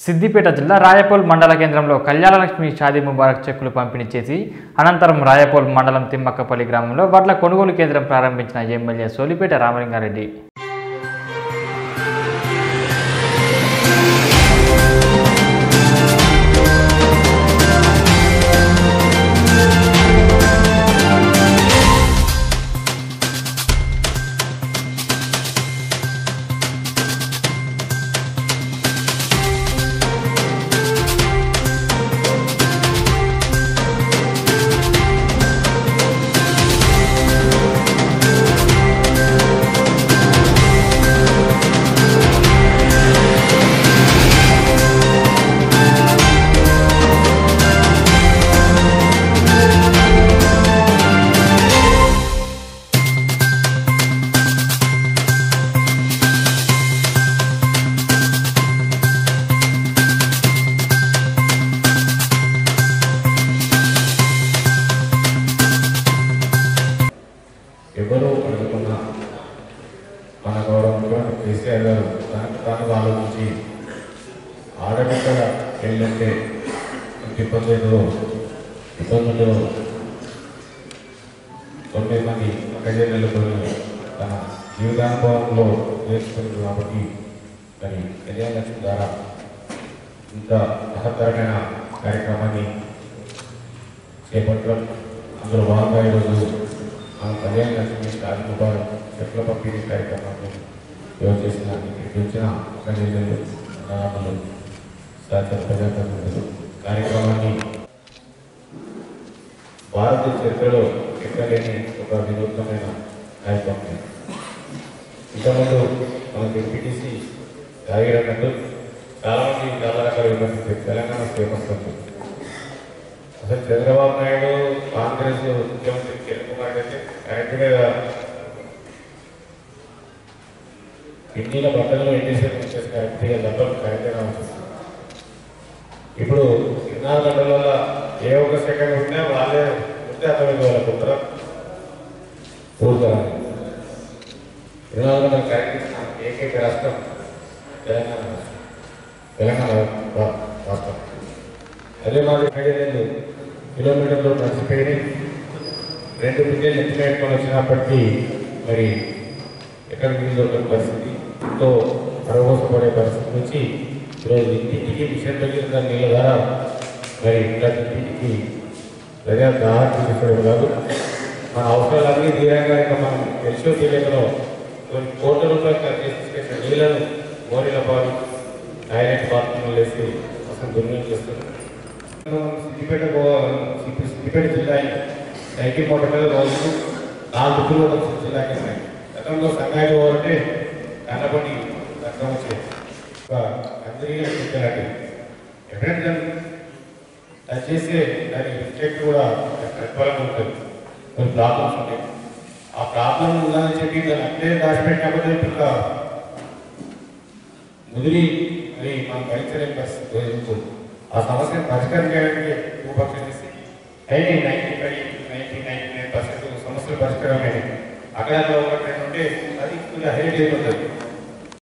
సిద్దిపేట జిల్లా రాయపోల్ మండల కేంద్రంలో కళ్యాణలక్ష్మి షాదీ ముబారక్ చెక్కులు పంపిణీ చేసి అనంతరం రాయపోల్ మండలం తిమ్మక్కపల్లి గ్రామంలో వడ్ల కొనుగోలు కేంద్రం ప్రారంభించిన ఎమ్మెల్యే సోలిపేట రామలింగారెడ్డి ఎవరు అడుగుకున్నా మన గౌరవంగా కేసీఆర్ గారు తనకు తాను ఆలోచించి ఆడబిడ్డల పెళ్ళంటే ఇంత ఇబ్బందులు ఇబ్బందులు తొమ్మిది మంది అక్కజనులు తన జీవితానుభవంలో నేర్చుకుంది కాబట్టి మరి కళ్యాణలక్ష్మి ద్వారా ఇంత మహత్తరమైన కార్యక్రమాన్ని చేపట్టడం అందులో భాగంగా ఈరోజు మన కళ్యాణ లక్ష్మి స్టార్ ముబారక్ చెట్ల పంపిణీ కార్యక్రమాన్ని ఈరోజు చేసిన ఇక్కడికి వచ్చిన అక్కజనులు అన్నదమ్ములు శాస్త్ర ప్రజాప్రతినిధులు కార్యక్రమాన్ని భారత చరిత్రలో ఎక్కలేని ఒక వినూత్నమైన కార్యక్రమం ఇంతకుముందు మనకి ఎంపీటీసీ తాగినట్టు చాలామంది చాలా రకాల విమర్శించారు తెలంగాణ ఫేమస్ ఉంది అసలు చంద్రబాబు నాయుడు కాంగ్రెస్ ముఖ్యమంత్రి కిరణ్ కుమార్ అయితే కరెక్ట్గా కిడ్నీల బట్టల్లో ఎండేసేది వచ్చేసి కరెక్ట్గా దెబ్బలు కరెక్ట్గా ఉంటుంది ఇప్పుడు ఇన్నాళ్ళ గంటల వల్ల ఏ ఒక్క సెకండ్ ఉన్నా వాళ్ళే ఉంటే అర్థమైంది వాళ్ళ పుత్ర పూర్తరాలి ఇరవై గంటలు కరెక్ట్ ఇచ్చిన ఏకైక రాష్ట్రం తెలంగాణ రాష్ట్రం తెలంగాణ రా- రాష్ట్రం అదే మాది ఐదు కిలోమీటర్లు నడిచిపోయి రెండు బిడ్డలు ఎత్తి పెట్టుకొని వచ్చినప్పటికీ మరి ఎక్కడ నీళ్ళు దొరకని పరిస్థితి ఎంతో పరవోసపడే పరిస్థితి నుంచి ఈరోజు ఇంటింటికి మిషన్ తగ్గిన నీళ్ళ ద్వారా మరి ప్రతి ఇంటికి ప్రజా దాహం తీసుకోవడం కాదు మన అవసరాలన్నీ తీరంగా ఇంకా మనం తెలిసో తెలియకలో కొన్ని కోట్ల రూపాయలు ఖర్చు చేసి తీసుకొచ్చిన నీళ్లను మోరీల పాలు టాయిలెట్ బాత్రూమ్లు వేసి అసలు దుర్వినియోగం చేస్తున్నారు సిద్దిపేట సిద్ది- సిద్దిపేట జిల్లా సైకిల్ మోటార్ మీద రోజు నాలుగు కిలోమీటర్లు జిల్లాకి ఉన్నాయి గతంలో సంగాయి పోవాలంటే కన్నపడి రక్తం వచ్చేది ఒక అందరికీ చెప్పాలంటే ఎప్పుడైతే దాన్ని టచ్ చేస్తే దాని ఎఫెక్ట్ కూడా ప్రతిఫలంగా ఉంటుంది కొన్ని ప్రాబ్లమ్స్ ఉంటాయి ఆ ప్రాబ్లం ఉందని చెప్పి దాన్ని అట్లే దాచిపెట్టినప్పుడు ఇంకా ముదిరి మరి మనం భరించలేని పరిస్థితి ఎదుర్కొంది ఆ సమస్యను పరిష్కారం చేయడానికి రూపకం చేసి అయితే ninety five ninety ninety nine percent సమస్యలు పరిష్కారం అయినాయి అక్కడ ఒకటి ఉంటే అది కొంచెం హైలైట్ అయిపోతుంది